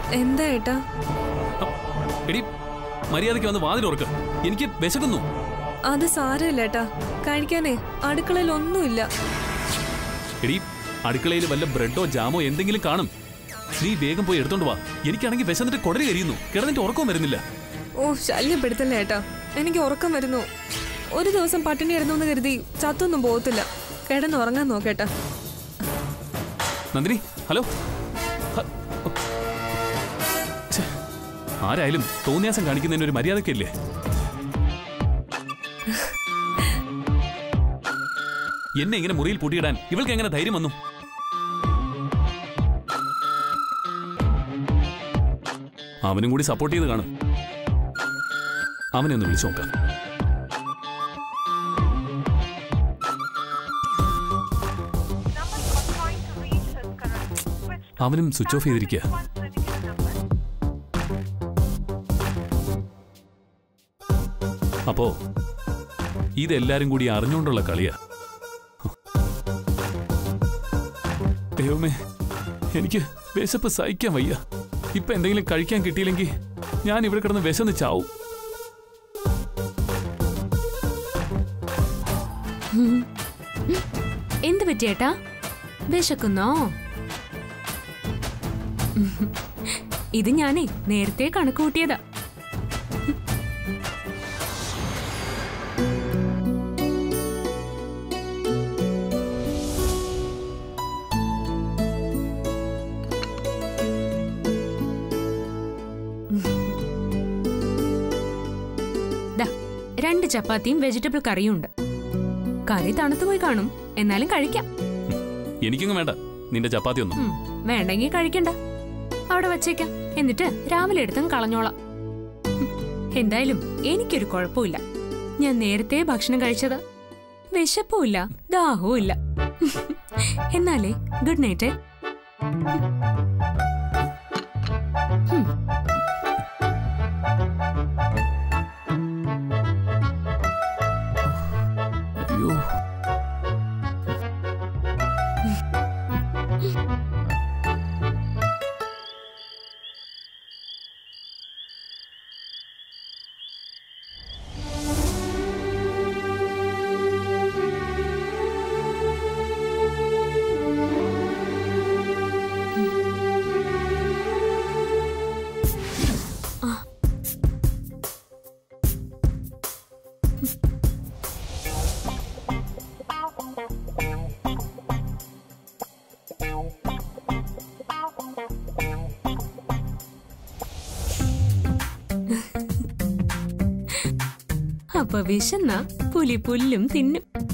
എന്താ ഏട്ടാ എടി മര്യാദയ്ക്ക് വന്ന് വാതിൽ ഉറക്ക് എനിക്ക് വിശക്കുന്നു അത് സാരമില്ല ഏട്ടാ കഴിക്കാനേ അടുക്കളയിൽ ഒന്നുമില്ല എടി അടുക്കളയിൽ വല്ല ബ്രെഡോ ജാമോ എന്തെങ്കിലും കാണും നീ വേഗം പോയി എടുത്തോണ്ട് വാ എനിക്കാണെങ്കിൽ വിശന്നിട്ട് കുടല് കരിയുന്നു കിടന്നിട്ട് ഉറക്കവും വരുന്നില്ല ഓ ശല്യപ്പെടുത്തല്ലേ ഏട്ടാ എനിക്ക് ഉറക്കം വരുന്നു ഒരു ദിവസം പട്ടിണി കിടന്നു എന്ന് കരുതി ചത്തൊന്നും പോകത്തില്ല കിടന്നുറങ്ങാൻ നോക്കേട്ടാ നന്ദിനി ഹലോ ഹ- ഓ. ഛെ, ആരായാലും തോന്നിയാസം കാണിക്കുന്നതിന് ഒരു മര്യാദക്കില്ലേ എന്നെ ഇങ്ങനെ മുറിയിൽ പൂട്ടിയിടാൻ ഇവൾക്ക് എങ്ങനെ ധൈര്യം വന്നു അവനും കൂടി സപ്പോർട്ട് ചെയ്ത് കാണും അവനെ ഒന്ന് വിളിച്ചു നോക്കാം അവനും സ്വിച്ച് ഓഫ് ചെയ്തിരിക്കുക അപ്പോ ഇതെല്ലാരും കൂടി അറിഞ്ഞുകൊണ്ടുള്ള കളിയാ ദൈവമേ എനിക്ക് വിശപ്പ് സഹിക്കാൻ വയ്യ ഇപ്പൊ എന്തെങ്കിലും കഴിക്കാൻ കിട്ടിയില്ലെങ്കിൽ ഞാൻ ഇവിടെ കിടന്ന് വിശന്ന് ചാവും എന്ത് പറ്റിയേട്ടാ വിശക്കുന്നോ ഇത് ഞാനേ നേരത്തെ കണക്ക് കൂട്ടിയതാ ദാ, രണ്ട് ചപ്പാത്തിയും വെജിറ്റബിൾ കറിയും ഉണ്ട് കറി തണുത്തുപോയി കാണും എന്നാലും കഴിക്കാം എനിക്കൊന്നും വേണ്ട നിന്റെ ചപ്പാത്തി ഒന്നും ഉം, വേണ്ടെങ്കിൽ കഴിക്കണ്ട അവിടെ വച്ചേക്കാം എന്നിട്ട് രാവിലെ എടുത്തും കളഞ്ഞോളാം ഉം, എന്തായാലും എനിക്കൊരു കുഴപ്പമില്ല ഞാൻ നേരത്തെ ഭക്ഷണം കഴിച്ചത് വിശപ്പുമില്ല ദാഹവും ഇല്ല എന്നാലേ ഗുഡ് നൈറ്റ് അയ്യോ അപ്പൊ വിശന്ന പുലി പുല്ലും തിന്നും